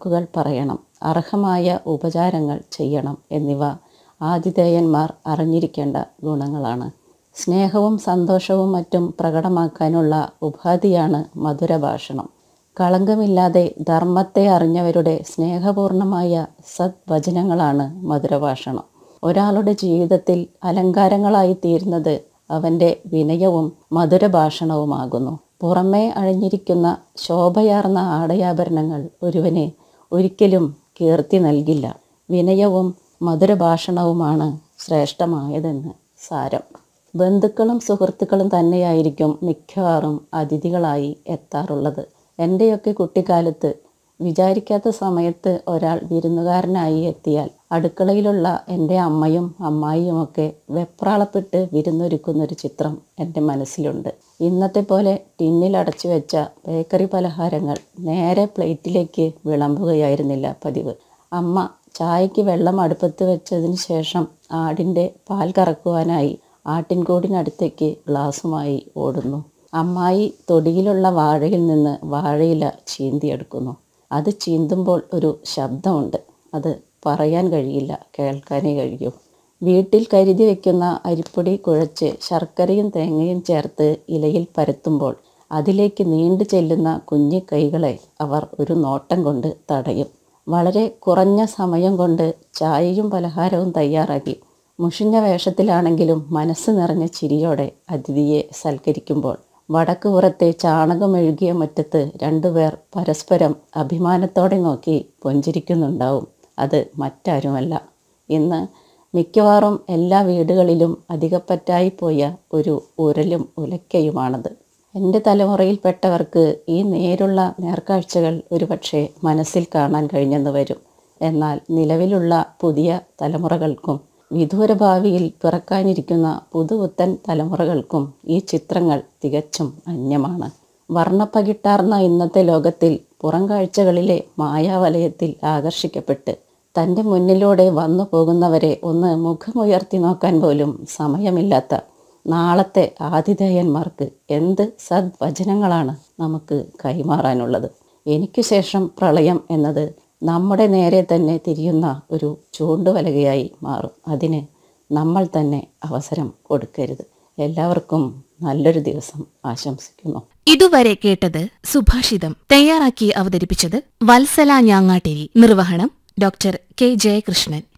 വാക്കുകൾ പറയണം അർഹമായ ഉപചാരങ്ങൾ ചെയ്യണം എന്നിവ ആതിഥേയന്മാർ അറിഞ്ഞിരിക്കേണ്ട ഗുണങ്ങളാണ് സ്നേഹവും സന്തോഷവും മറ്റും പ്രകടമാക്കാനുള്ള ഉപാധിയാണ് മധുരഭാഷണം കളങ്കമില്ലാതെ ധർമ്മത്തെ അറിഞ്ഞവരുടെ സ്നേഹപൂർണമായ സദ്വചനങ്ങളാണ് മധുരഭാഷണം ഒരാളുടെ ജീവിതത്തിൽ അലങ്കാരങ്ങളായി തീരുന്നത് അവൻ്റെ വിനയവും മധുരഭാഷണവുമാകുന്നു പുറമേ അഴിഞ്ഞിരിക്കുന്ന ശോഭയാർന്ന ആടയാഭരണങ്ങൾ ഒരുവന് ഒരിക്കലും കീർത്തി നൽകില്ല വിനയവും മധുരഭാഷണവുമാണ് ശ്രേഷ്ഠമായതെന്ന് സാരം ബന്ധുക്കളും സുഹൃത്തുക്കളും തന്നെയായിരിക്കും മിക്കവാറും അതിഥികളായി എത്താറുള്ളത് എൻ്റെയൊക്കെ കുട്ടിക്കാലത്ത് വിചാരിക്കാത്ത സമയത്ത് ഒരാൾ വിരുന്നുകാരനായി എത്തിയാൽ അടുക്കളയിലുള്ള എൻ്റെ അമ്മയും അമ്മായിയുമൊക്കെ വെപ്രാളപ്പെട്ട് വിരുന്നൊരുക്കുന്നൊരു ചിത്രം എൻ്റെ മനസ്സിലുണ്ട് ഇന്നത്തെ പോലെ ടിന്നിൽ അടച്ചു വെച്ച ബേക്കറി പലഹാരങ്ങൾ നേരെ പ്ലേറ്റിലേക്ക് വിളമ്പുകയായിരുന്നില്ല പതിവ് അമ്മ ചായക്ക് വെള്ളം അടുപ്പത്ത് വെച്ചതിന് ശേഷം ആടിൻ്റെ പാൽ കറക്കുവാനായി ആട്ടിൻകൂടിനടുത്തേക്ക് ഗ്ലാസുമായി ഓടുന്നു അമ്മായി തൊടിയിലുള്ള വാഴയിൽ നിന്ന് വാഴയില ചീന്തിയെടുക്കുന്നു അത് ചീന്തുമ്പോൾ ഒരു ശബ്ദമുണ്ട് അത് പറയാൻ കഴിയില്ല കേൾക്കാനേ കഴിയൂ വീട്ടിൽ കരുതി വയ്ക്കുന്ന അരിപ്പൊടി കുഴച്ച് ശർക്കരയും തേങ്ങയും ചേർത്ത് ഇലയിൽ പരത്തുമ്പോൾ അതിലേക്ക് നീണ്ടു ചെല്ലുന്ന കുഞ്ഞു കൈകളെ അവർ ഒരു നോട്ടം കൊണ്ട് തടയും വളരെ കുറഞ്ഞ സമയം കൊണ്ട് ചായയും പലഹാരവും തയ്യാറാക്കി മുഷിഞ്ഞ വേഷത്തിലാണെങ്കിലും മനസ്സ് നിറഞ്ഞ ചിരിയോടെ അതിഥിയെ സൽക്കരിക്കുമ്പോൾ വടക്ക് പുറത്തെ ചാണകമെഴുകിയ മുറ്റത്ത് രണ്ടുപേർ പരസ്പരം അഭിമാനത്തോടെ നോക്കി പുഞ്ചിരിക്കുന്നുണ്ടാവും അത് മറ്റാരുമല്ല ഇന്ന് മിക്കവാറും എല്ലാ വീടുകളിലും അധികപ്പറ്റായി പോയ ഒരു ഉരലും ഉലക്കയുമാണത് എൻ്റെ തലമുറയിൽപ്പെട്ടവർക്ക് ഈ നേരുള്ള നേർക്കാഴ്ചകൾ ഒരുപക്ഷെ മനസ്സിൽ കാണാൻ കഴിഞ്ഞെന്ന് വരും എന്നാൽ നിലവിലുള്ള പുതിയ തലമുറകൾക്കും വിദൂര ഭാവിയിൽ പിറക്കാനിരിക്കുന്ന പുതുപുത്തൻ തലമുറകൾക്കും ഈ ചിത്രങ്ങൾ തികച്ചും അന്യമാണ് വർണ്ണപ്പകിട്ടാർന്ന ഇന്നത്തെ ലോകത്തിൽ പുറം കാഴ്ചകളിലെ മായാവലയത്തിൽ ആകർഷിക്കപ്പെട്ട് തൻ്റെ മുന്നിലൂടെ വന്നു പോകുന്നവരെ ഒന്ന് മുഖമുയർത്തി നോക്കാൻ പോലും സമയമില്ലാത്ത നാളത്തെ ആതിഥേയന്മാർക്ക് എന്ത് സദ്വചനങ്ങളാണ് നമുക്ക് കൈമാറാനുള്ളത് എനിക്ക് ശേഷം പ്രളയം എന്നത് നമ്മുടെ നേരെ തന്നെ തിരിയുന്ന ഒരു ചൂണ്ടുവലകയായി മാറും അതിന് നമ്മൾ തന്നെ അവസരം കൊടുക്കരുത് എല്ലാവർക്കും നല്ലൊരു ദിവസം ആശംസിക്കുന്നു ഇതുവരെ കേട്ടത് സുഭാഷിതം തയ്യാറാക്കി അവതരിപ്പിച്ചത് വത്സല ഞാങ്ങാട്ടേരി നിർവഹണം ഡോക്ടർ കെ ജയകൃഷ്ണൻ